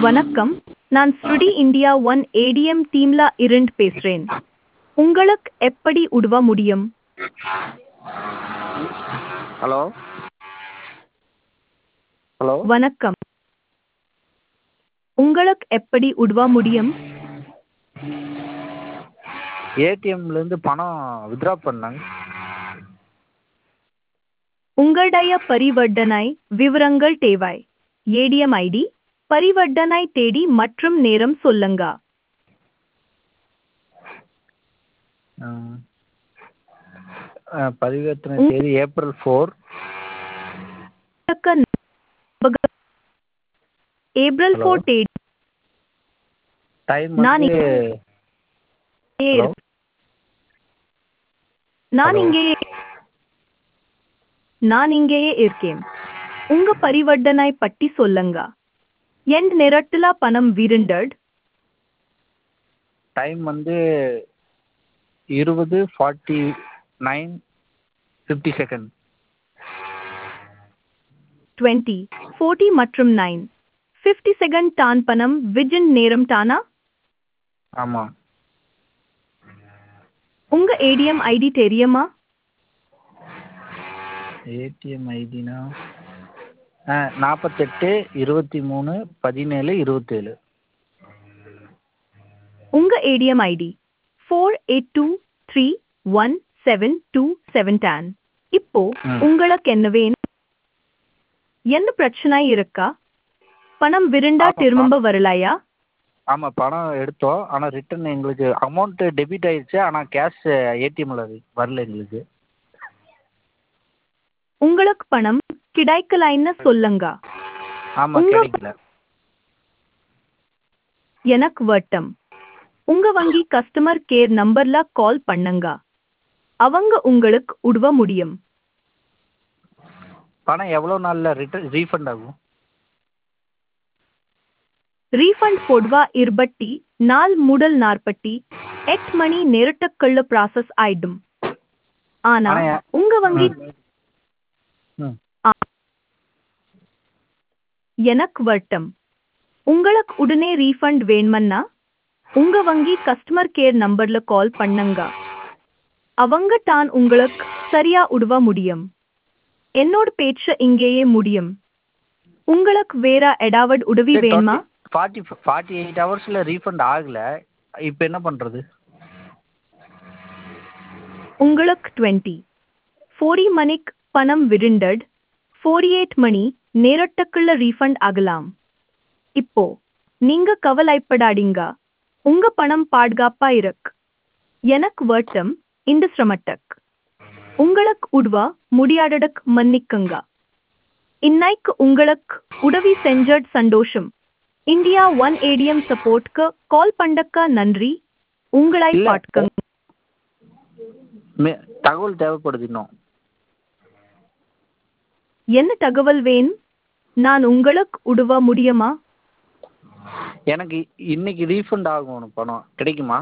வணக்கம் நான் ஸ்ருடி இந்தியா ஒன் ஏடிஎம் டீம்ல இருந்து பேசுறேன் உங்களுக்கு எப்படி உதவ முடியும் ஹலோ ஹலோ வணக்கம் உங்களுக்கு எப்படி உதவ முடியும் ஏடிஎம்லேருந்து பணம் வித்ட்ரா பண்ணாங்க உங்களுடைய பரிவர்த்தனை விவரங்கள் தேவை ஏடிஎம் ஐடி பரிவர்த்தனை தேதி மற்றும் நேரம் சொல்லுங்க ஆ. ஆ, பரிவர்த்தனை தேதி ஏப்ரல் ஃபோர் உங்களுக்கு ஞாபகம்- ஏப்ரல் Hello? ஃபோர் தேதி டைம் நான் வந்து இங்கே ஹலோ நான் Hello? இங்கேயே நான் இங்கேயே இருக்கேன் உங்க பரிவர்த்தனை பற்றி சொல்லுங்க எந்த நேரத்துல பணம் விருண்டட் டைம் வந்து இருபது forty nine fifty second twenty forty மற்றும் நைன் ஃபிஃப்டி செகண்ட் டான் பணம் விஜன் நேரம் டானா ஆமாம் உங்க ஏடிஎம் ஐடி தெரியுமா ஏடிஎம் ஐடினா ஆ நாற்பத்தெட்டு இருபத்தி மூணு பதினேழு இருபத்தேழு உங்க ATM ID four eight two three one seven two seven டேன் இப்போ ம். உங்களுக்கு என்ன வேணும் என்ன பிரச்சனை இருக்கா பணம் விருண்டா ஆமாப்பா. திரும்ப வரலையா ஆமாம் பணம் எடுத்தோம் ஆனால் ரிட்டன் எங்களுக்கு அமௌண்ட்டு டெபிட் ஆயிடுச்சு ஆனால் கேஷ் ஏடிஎம்மில் வரல எங்களுக்கு உங்களுக்கு பணம் கிடைக்கலைன்னு சொல்லுங்க ஆமாம் உங்க- கிடைக்கல எனக்கு வட்டம் உங்க வங்கி கஸ்டமர் கேர் நம்பர்ல கால் பண்ணுங்க அவங்க உங்களுக்கு உதவ முடியும் பணம் எவ்வளோ நாளில் ரிட்டன் ரீஃபண்ட் ஆகும் ரீஃபண்ட் பொதுவா இருபட்டி நாள் முதல் நாற்பட்டி எட்டு மணி நேரத்துக்குள்ள ப்ராசஸ் ஆயிடும் ஆனா ஆனா, உங்க வங்கி ம் எனக்கு வட்டம் உங்களுக்கு உடனே ரீஃபண்ட் வேணுமன்னா உங்க வங்கி கஸ்டமர் கேர் நம்பர்ல கால் பண்ணுங்க அவங்க தான் உங்களுக்கு சரியா உதவ முடியும் என்னோட பேச்சு இங்கேயே முடியும் உங்களுக்கு வேற ஏதாவது உதவி வேணுமா ஃபார்ட்டி ஃபார்ட்டி எயிட் ஹவர்ஸில் ரீஃபண்ட் ஆகலை இப்போ என்ன பண்ணுறது உங்களுக்கு டுவெண்ட்டி ஃபோரி மணிக்கு பணம் விருண்டட் ஃபோரி எயிட் மணி நேரத்துக்குள்ள ரீஃபண்ட் ஆகலாம் இப்போ நீங்க கவலைப்படாதீங்க உங்க பணம் பாதுகாப்பா இருக்கு எனக்கு வட்டம் இந்த சிரமட்டக் உங்களுக்கு உதவ முடியாததுக்கு மன்னிக்குங்க இன்னைக்கு உங்களுக்கு உதவி செஞ்சது சந்தோஷம் இந்தியா ஒன் ஏடிஎம் சப்போர்ட்க்கு கால் பண்ணக்க நன்றி உங்களை இல்ல. பாட்கங்க மே தகவல் தேவைப்படுது இன்னும் என்ன தகவல் வேணும் நான் உங்களுக்கு உதவ முடியுமா எனக்கு இன்னைக்கு ரீஃபண்ட் ஆகணும் பணம் கிடைக்குமா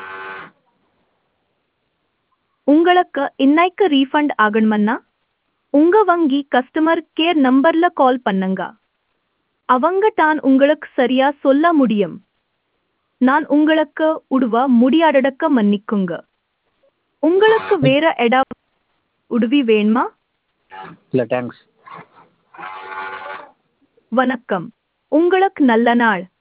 உங்களுக்கு இன்னைக்கு ரீஃபண்ட் ஆகணுமன்னா உங்க வங்கி கஸ்டமர் கேர் நம்பர்ல கால் பண்ணுங்க அவங்க தான் உங்களுக்கு சரியா சொல்ல முடியும் நான் உங்களுக்கு உதவ முடியாதடக்க மன்னிக்குங்க உங்களுக்கு வேற ஏதாவது உதவி வேணுமா இல்லை தேங்க்ஸ் வணக்கம் உங்களுக்கு நல்ல நாள்